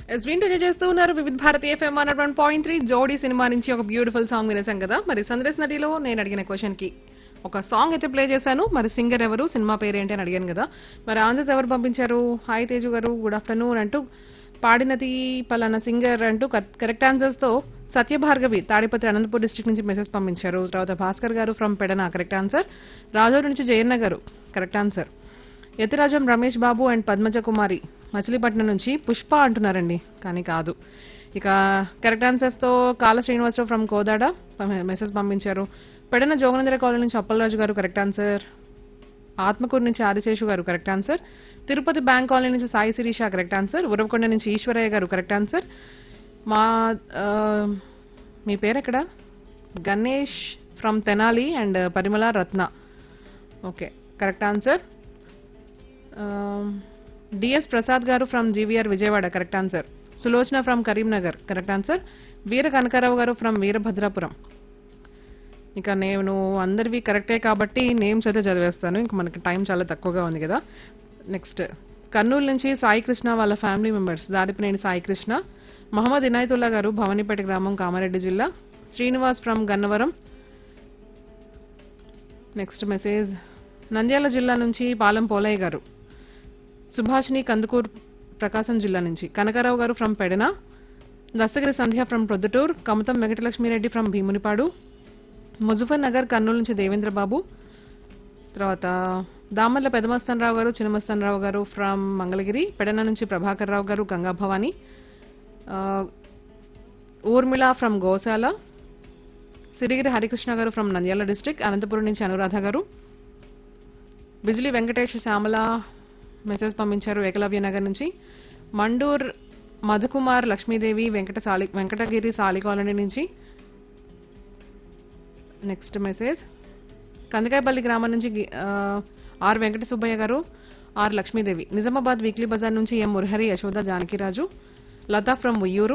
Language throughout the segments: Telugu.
ఎస్ వింటూ చేస్తూ ఉన్నారు Vividh Bharati FM one one point three Jodi cinema నుంచి ఒక బ్యూటిఫుల్ సాంగ్ వినేసాం కదా మరి సందేశ్ నటిలో నేను అడిగిన క్వశ్చన్ కి ఒక సాంగ్ అయితే ప్లే చేశాను మరి సింగర్ ఎవరు సినిమా పేరు ఏంటి అని అడిగాను కదా మరి ఆన్సర్స్ ఎవరు పంపించారు హాయ్ తేజు గారు గుడ్ ఆఫ్టర్నూన్ అంటూ పాడినది పలానా సింగర్ అంటూ కరెక్ట్ ఆన్సర్స్ తో సత్యభార్గవి తాడిపత్రి అనంతపూర్ డిస్ట్రిక్ట్ నుంచి మెసేజ్ పంపించారు తర్వాత Bhaskar garu from Pedana correct answer Rajodu నుంచి Jayanna garu correct answer Yathirajam Ramesh Babu and Padmaja Kumari Machilipatnam నుంచి పుష్ప అంటున్నారండి కానీ కాదు ఇక కరెక్ట్ ఆన్సర్స్ తో కాల శ్రీనివాసరావు ఫ్రమ్ కోదాడ ప- మెసేజ్ పంపించారు పెడన జోగనేంద్ర కాలనీ నుంచి అప్పలరాజు గారు కరెక్ట్ ఆన్సర్ ఆత్మకూరు నుంచి Adiseshu garu correct answer Tirupati bank colony నుంచి సాయి శిరీష కరెక్ట్ ఆన్సర్ ఉరవకొండ నుంచి ఈశ్వరయ్య గారు కరెక్ట్ ఆన్సర్ మా ఆ, మీ పేరు ఎక్కడ Ganesh from Tenali and Parimala Ratna okay correct answer D S Prasad garu from G V R Vijayawada correct answer Sulochana from Karimnagar correct answer Veera Kanakarao garu from Veerabhadrapuram ఇక నేను అందరివి కరెక్టే కాబట్టి నేమ్స్ అయితే చదివేస్తాను ఇంక మనకి టైం చాలా తక్కువగా ఉంది కదా నెక్స్ట్ కర్నూలు నుంచి సాయి కృష్ణ వాళ్ళ ఫ్యామిలీ మెంబర్స్ దాడిపినేని సాయి కృష్ణ మహమ్మద్ ఇనాయతుల్లా గారు భవానీపేట గ్రామం కామారెడ్డి జిల్లా Srinivas from Gannavaram next message Nandyal జిల్లా నుంచి పాలెం పోలయ్య గారు సుభాషిని కందుకూర్ ప్రకాశం జిల్లా నుంచి Kanakarao garu from Pedana Dastagiri Sandhya from Proddatur Kamatham Venkatalakshmireddy from Bheemunipadu Muzaffar Nagar Kurnool నుంచి దేవేంద్ర బాబు తర్వాత దామర్ల పెదమస్తనరావు గారు చిన్నమస్తనరావు గారు ఫ్రమ్ మంగళగిరి పెడన నుంచి ప్రభాకర్ రావు గారు గంగా భవాని ఆ, ఊర్మిళ ఫ్రమ్ గోశాల సిరిగిరి హరికృష్ణ గారు ఫ్రమ్ నంద్యాల డిస్ట్రిక్ట్ అనంతపురం నుంచి అనురాధ గారు బిజిలీ వెంకటేష్ శ్యామల మెసేజ్ పంపించారు ఏకలవ్య నగర్ నుంచి మండూర్ మధుకుమార్ లక్ష్మీదేవి వెంకట సాలి వెంకటగిరి సాలి కాలనీ నుంచి నెక్స్ట్ మెసేజ్ కందకాయపల్లి గ్రామం నుంచి గి- ఆ, are Venkata Subbaiah garu R Lakshmidevi Nizamabad weekly Bazar నుంచి ఎం మురహరి యశోద జానకిరాజు లతా ఫ్రమ్ ఉయ్యూరు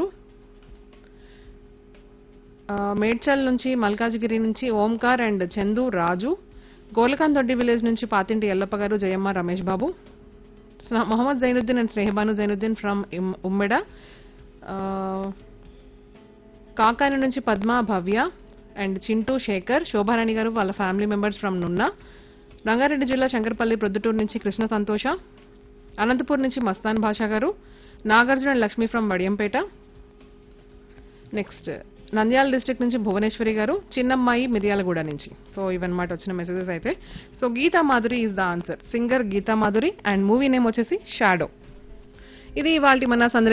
ఆ, మేడ్చల్ నుంచి మల్కాజ్గిరి నుంచి ఓంకార్ అండ్ చందు రాజు గోలకాన్ దొడ్డి విలేజ్ నుంచి పాతింటి ఎల్లప్ప గారు జయమ్మ రమేష్ బాబు స్న- మొహమ్మద్ జైనుద్దీన్ అండ్ స్నేహబాను జైనుద్దీన్ ఫ్రమ్ ఇమ్- ఉమ్మెడ ఆ, కాకాని నుంచి పద్మ భవ్య అండ్ చింటూ శేఖర్ శోభారాణి గారు వాళ్ళ ఫ్యామిలీ మెంబర్స్ ఫ్రమ్ నున్న రంగారెడ్డి జిల్లా శంకర్పల్లి ప్రొద్దుటూరు నుంచి కృష్ణ సంతోష అనంతపూర్ నుంచి Mastan Basha garu Nagarjuna and Lakshmi from Vadiyampeta next Nandyal district నుంచి భువనేశ్వరి గారు చిన్నమ్మాయి మిర్యాలగూడ నుంచి సో ఇవన్నమాట వచ్చిన మెసేజెస్ అయితే so Geetha Madhuri is the answer singer Geetha Madhuri and movie name వచ్చేసి షాడో ఇది ఇవాళ మన సందర్శ